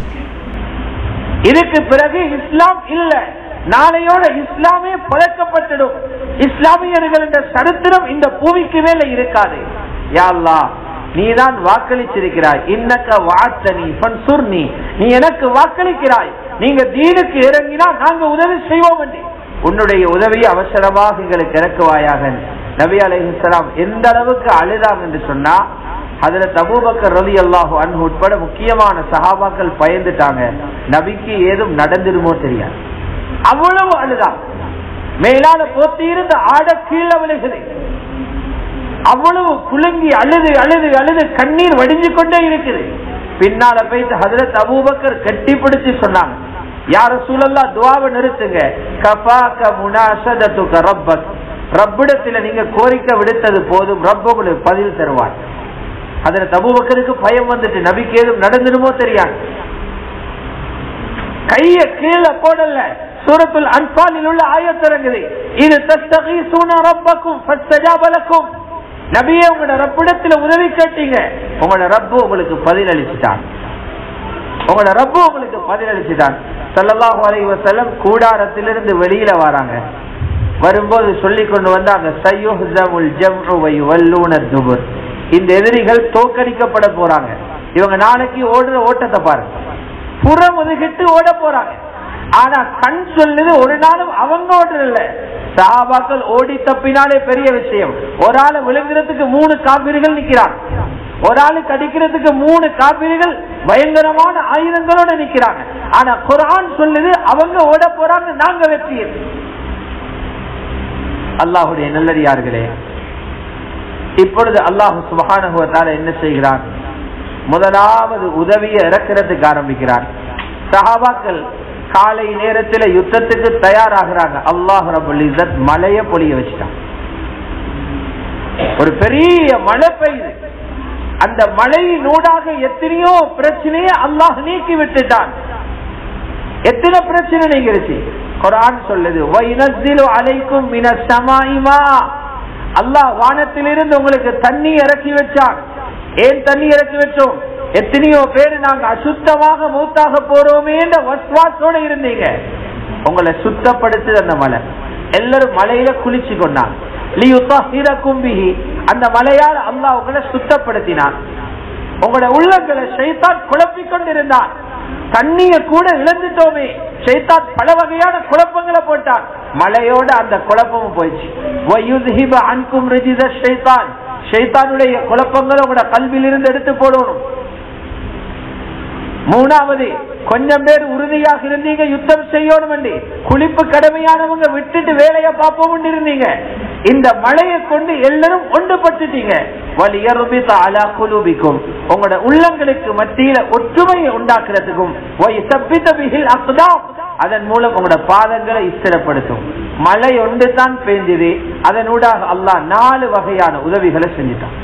இதுக்கு பிறகு இஸ்லாம் இல்ல நாளையோட இஸ்லாமே பழக்கப்பட்டுடும் இஸ்லாமியர்கள் என்ற சரித்திரம் இந்த பூமிக்கு மேல இருக்காது யாழ்லா நீதான் வாக்களிச்சிருக்கிறாய் இன்னக்க வாத்தனி பன்சுர்னி நீ எனக்கு வாக்களிக்கிறாய் நீங்க தீனுக்கு இறங்கினா நாங்க உதவி செய்வோம் என்று உன்னுடைய உதவியை அவசரமாக எங்களுக்கு இறக்குவாயாக நபி அலைஹிஸ்லாம் எந்த அளவுக்கு அழுதாங்க என்று சொன்னா அதுல தபூபக்கர் ரலி அல்லாஹு அன்பு உட்பட முக்கியமான சஹாபாக்கள் பயந்துட்டாங்க நபிக்கு ஏதும் நடந்துருமோ தெரியாது அவ்வளவு அழுதான் மேலான போத்தி இருந்த ஆட கீழே விழுகுது அவ்வளவு குலுங்கி அழுது அழுது அழுது கண்ணீர் வடிஞ்சு கொண்டே இருக்குது பின்னால போயிட்டு ஹதரத் அபூபக்கர் கட்டி பிடிச்சு சொன்னாங்க யார சூழல்லா துவாவை நிறுத்துங்க கபாக்க முனாசதத்துக்க ரப்பக் ரப்பிடத்துல நீங்க கோரிக்கை விடுத்தது போதும் ரப்ப உங்களுக்கு பதில் தருவார் அதுல தபுபக்கருக்கு பயம் வந்துட்டு நபிக்கு ஏதும் நடந்துடுமோ தெரியாது கைய கீழே போடல சூரத்துல் அன்பாலில் உள்ள ஆயத்திறங்குது இது தஸ்தகி சூன ரப்பக்கும் ஃபஸ்தஜாபலக்கும் நபியே உங்களோட ரப்பிடத்துல உதவி கேட்டீங்க உங்களோட ரப்பு உங்களுக்கு பதில் அளிச்சுட்டான் உங்களோட ரப்பு உங்களுக்கு பதில் அளிச்சுட்டான் சல்லல்லாஹு அலைஹி வஸல்லம் கூடாரத்திலிருந்து வெளியில வராங்க வரும்போது சொல்லி கொண்டு வந்தாங்க சையுஹ்ஸமுல் ஜம்உ வ யுவல்லூன துபுர் இந்த எதிரிகள் தோக்கடிக்கப்பட போறாங்க இவங்க நாளைக்கு ஓடுற ஓட்டத்தை பாருங்க புறம் ஒதுக்கிட்டு ஓட போறாங்க ஆனா கண் சொல்லுது ஒரு நாளும் அவங்க ஓடுறதில்ல சாபாக்கள் ஓடி தப்பினாலே பெரிய விஷயம் ஒரு ஆளை விழுங்குறதுக்கு மூணு காப்பீர்கள் நிக்கிறாங்க ஒரு ஆளுக்கு அடிக்கிறதுக்கு மூணு காப்பீர்கள் பயங்கரமான ஆயுதங்களோட நிக்கிறாங்க ஆனா குரான் சொல்லுது அவங்க ஓட போறாங்க நாங்க வெற்றி அல்லாஹுடைய நல்லடியார்களே இப்பொழுது அல்லாஹு சுபகானுவத்தால என்ன செய்கிறான் முதலாவது உதவியை இறக்கிறதுக்கு ஆரம்பிக்கிறான் சஹாபாக்கள் காலை நேரத்தில் யுத்தத்துக்கு தயாராகிறாங்க அல்லாஹ் ரபுல் இசத் மழைய பொழிய வச்சுட்டான் ஒரு பெரிய மழை பெய்யுது அந்த மழையினூடாக எத்தனையோ பிரச்சனையை அல்லாஹ் நீக்கி விட்டுட்டான் எத்தனை பிரச்சனை நீங்கிருச்சு குரான் சொல்லுது "வயுனஸ்ஸிலு அலைக்கும் மினஸ் ஸமாஇ மா." அல்லாஹ் வானத்திலிருந்து உங்களுக்கு தண்ணி இறக்கி வச்சான் ஏன் தண்ணி இறக்கி வச்சோம் எத்தனையோ பேர் நாங்க அசுத்தமாக மூத்தாக போறோமே என்ற வஸ்வாசோட இருந்தீங்க உங்களை சுத்தப்படுத்துது அந்த மலை எல்லாரும் மலையில குளிச்சு கொண்டாங்க லியுத்தஹிரக்கும் பிஹி. அந்த மலையால் அல்லாஹ் உங்களை சுத்தப்படுத்தினான் உங்களோட உள்ளங்களை ஷைத்தான் குழப்பிக் கொண்டிருந்தான் தண்ணிய கூட இழந்துட்டோமே ஷைத்தான் பல வகையான குழப்பங்களை போட்டான் மழையோட அந்த குழப்பமும் போயிடுச்சு வயுத்ஹிப அன்கும் ரிஜித ஷைத்தான் ஷைத்தானுடைய குழப்பங்களை உங்களோட கல்வியிலிருந்து எடுத்து போடணும் மூணாவது கொஞ்சம் பேர் உறுதியாக இருந்தீங்க யுத்தம் செய்யணும் என்று குளிப்பு கடமையானவங்க விட்டுட்டு வேலையை பார்ப்போம் இருந்தீங்க இந்த மழையை கொண்டு எல்லாரும் ஒன்றுபட்டுட்டீங்க வலியருபி அலா குலூபிக்கும் உங்களோட உள்ளங்களுக்கு மத்தியில ஒற்றுமையை உண்டாக்குறதுக்கும் ஒய் தப்பித்த பிகில் அக்தாம் அதன் மூலம் உங்களோட பாதங்களை இஸ்திரப்படுத்தும் மழை ஒன்று தான் பெஞ்சது அதனூடாக அல்லாஹ் நாலு வகையான உதவிகளை செஞ்சுட்டான்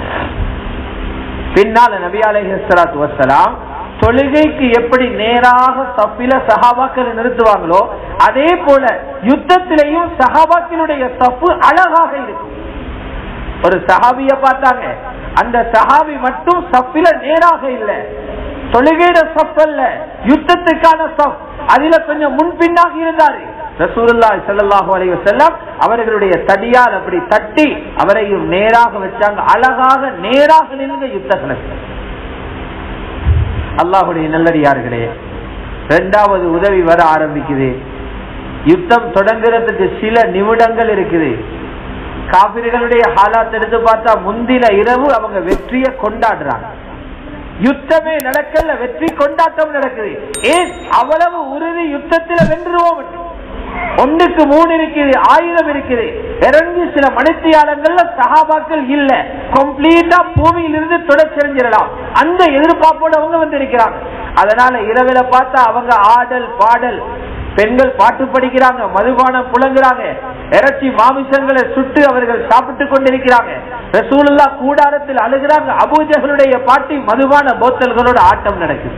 பின்னால நபி அலைஹிஸ்ஸலாத்து வஸ்ஸலாம் தொழுகைக்கு எப்படி நேராக சப்பில சஹாபாக்களை நிறுத்துவாங்களோ அதே போல யுத்தத்திலையும் சஹாபாக்களுடைய சப்பு அழகாக இருக்கும் ஒரு சஹாபிய பார்த்தாங்க அந்த சஹாபி மட்டும் சப்பில நேராக இல்ல தொழுகையிட சப் அல்ல யுத்தத்துக்கான சப் அதுல கொஞ்சம் முன்பின்னாக இருந்தாரு ரசூலுல்லாஹி ஸல்லல்லாஹு அலைஹி வஸல்லம் அவர்களுடைய தடியால் அப்படி தட்டி அவரையும் நேராக வச்சாங்க அழகாக நேராக நின்று யுத்த கணக்கு அல்லாஹுடைய நல்லடியார்களே இரண்டாவது உதவி வர ஆரம்பிக்குது யுத்தம் தொடங்குறதுக்கு சில நிமிடங்கள் இருக்குது காபிர்களுடைய ஹாலாத் எடுத்து பார்த்தா முந்தின இரவு அவங்க வெற்றியை கொண்டாடுறாங்க யுத்தமே நடக்கல வெற்றி கொண்டாட்டம் நடக்குது ஏன் அவ்வளவு உறுதி யுத்தத்தில் வென்றுவோம் என்று. ஒன்றுக்கு மூணு இருக்குது ஆயுதம் இருக்குது இறங்கி சில மணித்தியாலங்கள்ல சகாபாக்கள் இல்ல கம்ப்ளீட்டா பூமியிலிருந்து தொடர்ச்சிடலாம் அந்த எதிர்பார்ப்போடு அவங்க வந்து இருக்கிறாங்க அதனால இரவில பார்த்தா அவங்க ஆடல் பாடல் பெண்கள் பாட்டு படிக்கிறாங்க மதுபானம் புழங்குறாங்க இறைச்சி மாமிசங்களை சுட்டு அவர்கள் சாப்பிட்டு கொண்டிருக்கிறாங்க ரசூலுல்லா கூடாரத்தில் அழுகிறாங்க அபூஜகளுடைய பாட்டி மதுபான போத்தல்களோட ஆட்டம் நடக்குது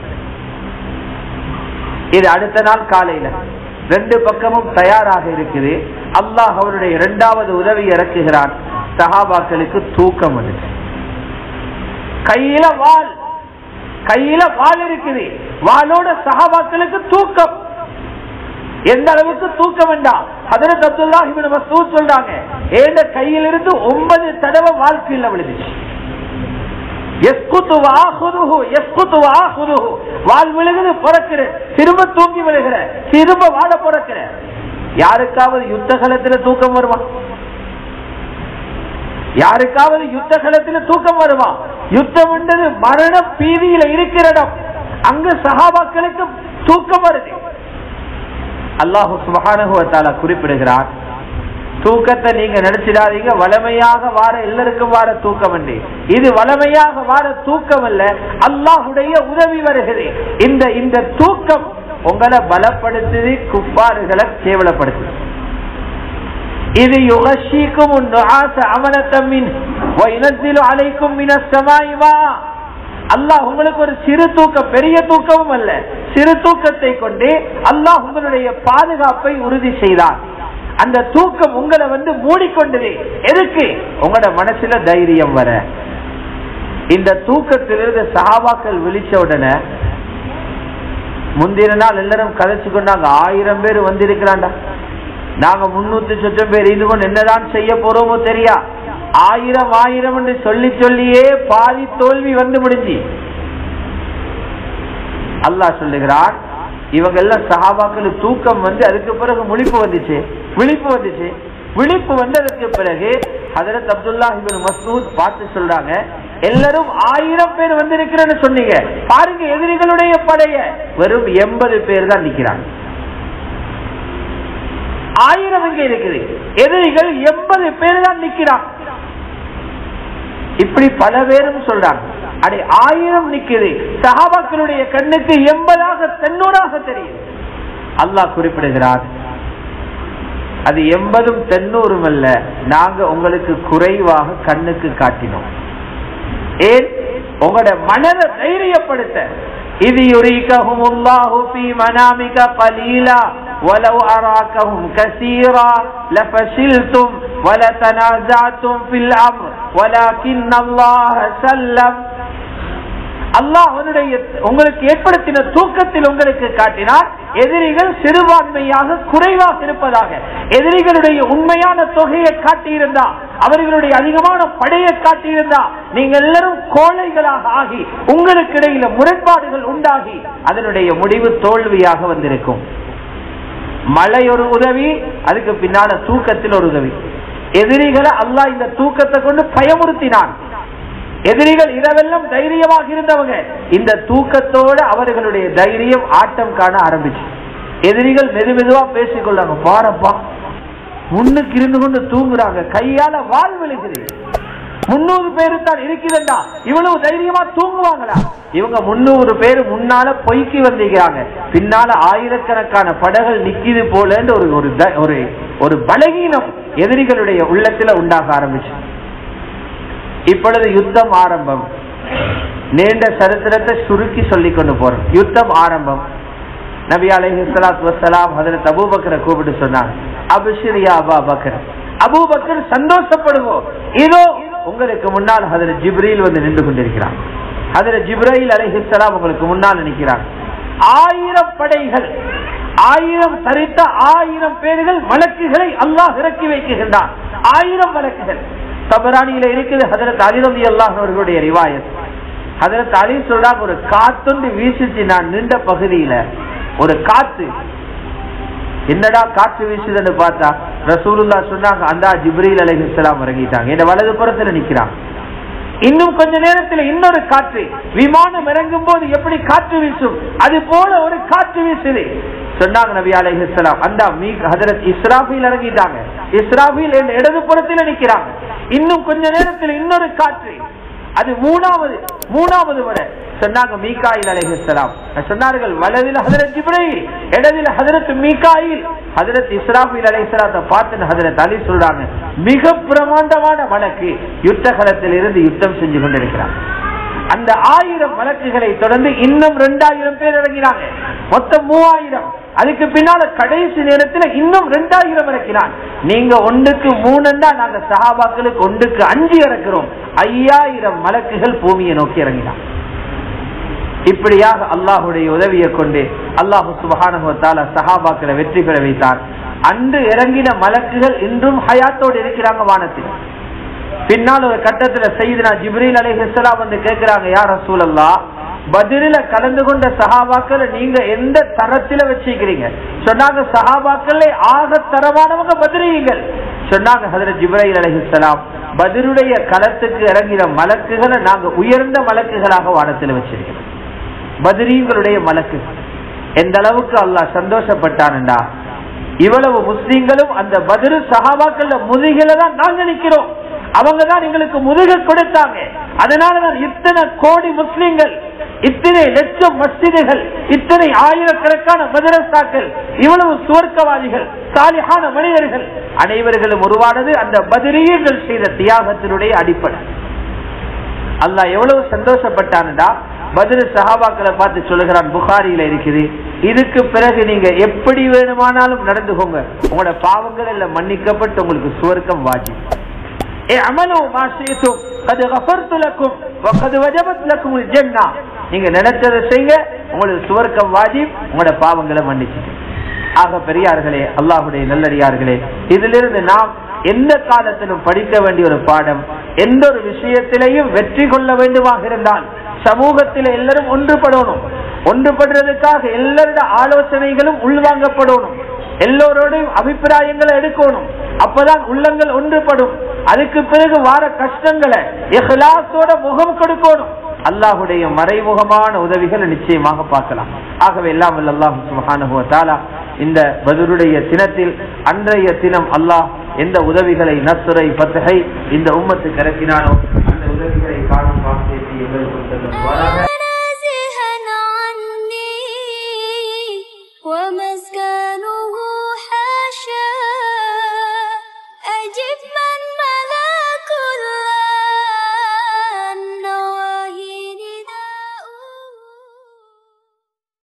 இது அடுத்த நாள் காலையில ரெண்டு பக்கமும் தயாராக இருக்குது அல்லாஹ் அவருடைய இரண்டாவது உதவி இறக்குகிறான் சஹாபாக்களுக்கு தூக்கம் வந்துச்சு கையில வாள் கையில வாள் இருக்குது வாளோட சஹாபாக்களுக்கு தூக்கம் எந்த அளவுக்கு தூக்கம் வேண்டாம் அதற்கு அப்துல்லா இவன் மசூத் சொல்றாங்க ஏண்ட கையிலிருந்து ஒன்பது தடவை வாழ்க்கையில் விழுந்துச்சு எஸ்குத்து வாகுதுஹு, எஸ்குத்து வாகுதுஹு. வால் விழுகுது பிறக்கிற திரும்ப தூங்கி விழுகிற திரும்ப வாழ பிறக்கிற யாருக்காவது யுத்த காலத்துல தூக்கம் வருமா யாருக்காவது யுத்த காலத்துல தூக்கம் வருமா யுத்தம் என்றது மரண பீதியில இருக்கிற இடம் அங்க சகாபாக்களுக்கு தூக்கம் வருது அல்லாஹு சுபஹானஹு வ தஆலா குறிப்பிடுகிறார் தூக்கத்தை நீங்க நினைச்சிடாதீங்க வளமையாக வார எல்லாருக்கும் வார தூக்கம் என்று இது வளமையாக வார தூக்கம் அல்ல அல்லாஹுடைய உதவி வருகிறது இந்த இந்த தூக்கம் உங்களை பலப்படுத்துது குப்பாறுகளை கேவலப்படுத்துது இது யுகஷீக்கும் அமலத்தம்மின் அலைக்கும் மினசமாயுமா அல்லாஹ் உங்களுக்கு ஒரு சிறு தூக்கம் பெரிய தூக்கமும் அல்ல சிறு தூக்கத்தை கொண்டு அல்லாஹ் உங்களுடைய பாதுகாப்பை உறுதி செய்தார் அந்த தூக்கம் உங்களை வந்து மூடிக்கொண்டது எதுக்கு உங்களோட மனசுல தைரியம் வர இந்த தூக்கத்திலிருந்து சஹாபாக்கள் விழிச்ச உடனே முந்தின நாள் எல்லாரும் கதைச்சு கொண்டாங்க ஆயிரம் பேர் வந்திருக்கிறாண்டா நாங்க முன்னூத்தி சொச்சம் பேர் இது கொண்டு என்னதான் செய்ய போறோமோ தெரியா ஆயிரம் ஆயிரம் என்று சொல்லி சொல்லியே பாதி தோல்வி வந்து முடிஞ்சு அல்லாஹ் சொல்லுகிறான் இவங்க எல்லாம் சஹாபாக்களுக்கு தூக்கம் வந்து அதுக்கு பிறகு முழிப்பு வந்துச்சு விழிப்பு வந்துச்சு விழிப்பு வந்ததுக்கு பிறகு ஹதரத் அப்துல்லா இபின் மசூத் பார்த்து சொல்றாங்க எல்லாரும் ஆயிரம் பேர் வந்திருக்கிறேன்னு சொன்னீங்க பாருங்க எதிரிகளுடைய படைய வெறும் எண்பது பேர் தான் நிக்கிறாங்க ஆயிரம் இங்க இருக்குது எதிரிகள் எண்பது பேர் தான் நிக்கிறாங்க இப்படி பல பேரும் சொல்றாங்க அடே ஆயிரம் நிக்குது சஹாபாக்களுடைய கண்ணுக்கு எண்பதாக தென்னூறாக தெரியும் அல்லாஹ் குறிப்பிடுகிறார் அது எண்பதும் தென்னூறும் அல்ல நாங்க உங்களுக்கு குறைவாக கண்ணுக்கு காட்டினோம் ஏன் உங்களோட மனதை தைரியப்படுத்த இது யுரீகஹுமுல்லாஹு ஃபீ மனாமிக கலீலா ولو أراكهم كثيرا لفشلتم ولتنازعتم في الأمر ولكن الله سلم அல்லாஹ் அவனுடைய உங்களுக்கு ஏற்படுத்தின தூக்கத்தில் உங்களுக்கு காட்டினார் எதிரிகள் சிறுபான்மையாக குறைவாக இருப்பதாக எதிரிகளுடைய உண்மையான தொகையை காட்டியிருந்தா அவர்களுடைய அதிகமான படையை காட்டியிருந்தா நீங்க எல்லாரும் கோழைகளாக ஆகி உங்களுக்கு இடையில முரண்பாடுகள் உண்டாகி அதனுடைய முடிவு தோல்வியாக வந்திருக்கும் மழை ஒரு உதவி அதுக்கு பின்னால தூக்கத்தில் ஒரு உதவி எதிரிகளை அல்லாஹ் இந்த தூக்கத்தை கொண்டு பயமுறுத்தினான் எதிரிகள் இரவெல்லாம் தைரியமாக இருந்தவங்க இந்த தூக்கத்தோட அவர்களுடைய தைரியம் ஆட்டம் காண ஆரம்பிச்சு எதிரிகள் மெது மெதுவா பேசிக்கொள்றாங்க பாரப்பா முன்னுக்கு இருந்து கொண்டு தூங்குறாங்க கையால வாழ் விழுகுது முன்னூறு பேரு தான் இருக்குதுண்டா இவ்வளவு தைரியமா தூங்குவாங்களா இவங்க முன்னூறு பேர் முன்னால பொய்க்கு வந்திருக்கிறாங்க பின்னால ஆயிரக்கணக்கான படகள் நிக்கிது போலன்னு ஒரு ஒரு த- ஒரு ஒரு பலகீனம் எதிரிகளுடைய உள்ளத்துல உண்டாக ஆரம்பிச்சு இப்பொழுது யுத்தம் ஆரம்பம் நீண்ட சரித்திரத்தை சுருக்கி சொல்லிக் கொண்டு போறோம் யுத்தம் ஆரம்பம் நபி அலைஹி ஸலாத்து வஸ்ஸலாம் ஹஜரத் அபூபக்கரை கூப்பிட்டு சொன்னாங்க அபிஷிரியா அபா பக்கர் அபூபக்கர் சந்தோஷப்படுவோம் இதோ உங்களுக்கு முன்னால் ஹஜரத் ஜிப்ரீல் வந்து நின்று கொண்டிருக்கிறார் ஹஜரத் ஜிப்ரீல் அலைஹிஸ்ஸலாம் உங்களுக்கு முன்னால் நிற்கிறாங்க ஆயிரம் படைகள் ஆயிரம் சரித்த ஆயிரம் பேர்கள் வழக்குகளை அல்லாஹ் இறக்கி வைக்கின்றான் ஆயிரம் வழக்குகள் தபரானியில இருக்குது ஹதரத் அலிரதி அல்லாஹ் அவர்களுடைய ரிவாயத் ஹதரத் அலி சொல்றாங்க ஒரு காத்துண்டு வீசிச்சு நான் நின்ற பகுதியில ஒரு காத்து என்னடா காற்று வீசுதுன்னு பார்த்தா ரசூலுல்லா சொன்னாங்க அந்த ஜிப்ரீல் அலைஹிஸ்ஸலாம் இறங்கிட்டாங்க என்ன வலது புறத்துல நிக்கிறாங்க இன்னும் கொஞ்ச நேரத்தில் இன்னொரு காற்று விமானம் இறங்கும் போது எப்படி காற்று வீசும் அது போல ஒரு காற்று வீசுது சொன்னாங்க நபி அலைஹிஸ்ஸலாம் அந்த மீ ஹஜரத் இஸ்ராஃபில் இறங்கிட்டாங்க இஸ்ராஃபில் என் இடது புறத்தில் நிக்கிறாங்க இன்னும் கொஞ்ச நேரத்தில் இன்னொரு காற்று அது மூணாவது மூணாவது வரை சொன்னாங்க மீகாயில் அலைஹிஸ்ஸலாம் சொன்னார்கள் வலதில் ஹதரத் ஜிப்ரீல் இடதில் ஹதரத் மீகாயில் ஹதரத் இஸ்ராஃபில் அலைஹிஸ்ஸலாத்தை பார்த்து ஹதரத் அலி சொல்றாங்க மிக பிரமாண்டமான வழக்கு யுத்த களத்தில் இருந்து யுத்தம் செஞ்சு கொண்டிருக்கிறாங்க அந்த ஆயிரம் வழக்குகளை தொடர்ந்து இன்னும் ரெண்டாயிரம் பேர் இறங்கினாங்க மொத்தம் மூவாயிரம் அதுக்கு பின்னால கடைசி நேரத்துல இன்னும் ரெண்டாயிரம் இறக்கினான் நீங்க ஒன்றுக்கு மூணுன்னா நாங்க சஹாபாக்களுக்கு ஒன்றுக்கு அஞ்சு இறக்குறோம் ஐயாயிரம் மலக்குகள் பூமியை நோக்கி இறங்கினான் இப்படியாக அல்லாஹுடைய உதவியை கொண்டு அல்லாஹு சுபஹானுவத்தால சஹாபாக்களை வெற்றி பெற வைத்தார் அன்று இறங்கின மலக்குகள் இன்றும் ஹயாத்தோடு இருக்கிறாங்க வானத்தில் பின்னால் ஒரு கட்டத்துல செய்தினா ஜிப்ரீல் அலைஹிஸ்ஸலாம் வந்து கேட்கிறாங்க யார் ரசூலல்லா பதிலில கலந்து கொண்ட சஹாபாக்களை நீங்க எந்த தரத்தில வச்சுக்கிறீங்க சொன்னாங்க சஹாபாக்களே ஆக தரமானவங்க பதிரீங்கள் சொன்னாங்க ஹதரத் ஜிப்ரீல் அலைஹிஸ்ஸலாம் பதிலுடைய களத்துக்கு இறங்கின மலக்குகளை நாங்க உயர்ந்த மலக்குகளாக வானத்தில் வச்சிருக்கிறோம் பதிரீங்களுடைய மலக்கு எந்த அளவுக்கு அல்லாஹ் சந்தோஷப்பட்டான்டா இவ்வளவு முஸ்லீம்களும் அந்த பதிரு சஹாபாக்கள் முதுகில தான் நாங்க நிக்கிறோம் அவங்க தான் எங்களுக்கு முதுக கொடுத்தாங்க அதனாலதான் இத்தனை கோடி முஸ்லீம்கள் இத்தனை லட்சம் மஸ்ஜிதுகள் இத்தனை ஆயிரக்கணக்கான மதரசாக்கள் இவ்வளவு சுவர்க்கவாதிகள் சாலிஹான மனிதர்கள் அனைவர்களும் உருவானது அந்த பதிரியங்கள் செய்த தியாகத்தினுடைய அடிப்படை அல்லாஹ் எவ்வளவு சந்தோஷப்பட்டான்டா பதிரு சஹாபாக்களை பார்த்து சொல்லுகிறான் புகாரியில இருக்குது இதுக்கு பிறகு நீங்க எப்படி வேணுமானாலும் நடந்துக்கோங்க உங்களோட பாவங்கள் எல்லாம் மன்னிக்கப்பட்டு உங்களுக்கு சுவர்க்கம் வாஜி اعملوا ما شئتم قد غفرت لكم وقد وجبت لكم الجنة நீங்க நினைச்சதை செய்யுங்க உங்களுக்கு சுவர்க்கம் வாஜிப் உங்களோட பாவங்களை மன்னிச்சுட்டு ஆக பெரியார்களே அல்லாஹுடைய நல்லடியார்களே இதிலிருந்து நாம் எந்த காலத்திலும் படிக்க வேண்டிய ஒரு பாடம் எந்த ஒரு விஷயத்திலையும் வெற்றி கொள்ள வேண்டுமாக இருந்தால் சமூகத்தில் எல்லாரும் ஒன்றுபடணும் ஒன்றுபடுறதுக்காக எல்லாரோட ஆலோசனைகளும் உள்வாங்கப்படணும் எல்லோரோடையும் அபிப்பிராயங்களை எடுக்கணும் அப்பதான் உள்ளங்கள் ஒன்றுபடும் அதுக்கு பிறகு வார கஷ்டங்களை இஹ்லாஸோட முகம் கொடுக்கணும் அல்லாஹுடைய மறைமுகமான உதவிகளை நிச்சயமாக பார்க்கலாம் ஆகவே எல்லாம் வல்ல அல்லாஹ் சுப்ஹானஹு வ தஆலா இந்த பதுருடைய தினத்தில் அன்றைய தினம் அல்லாஹ் எந்த உதவிகளை நசுரை பத்தகை இந்த உம்மத்துக்கு இறக்கினானோ அந்த உதவிகளை காணும் வாக்கியத்தை எங்களுக்கு தந்தருவாராக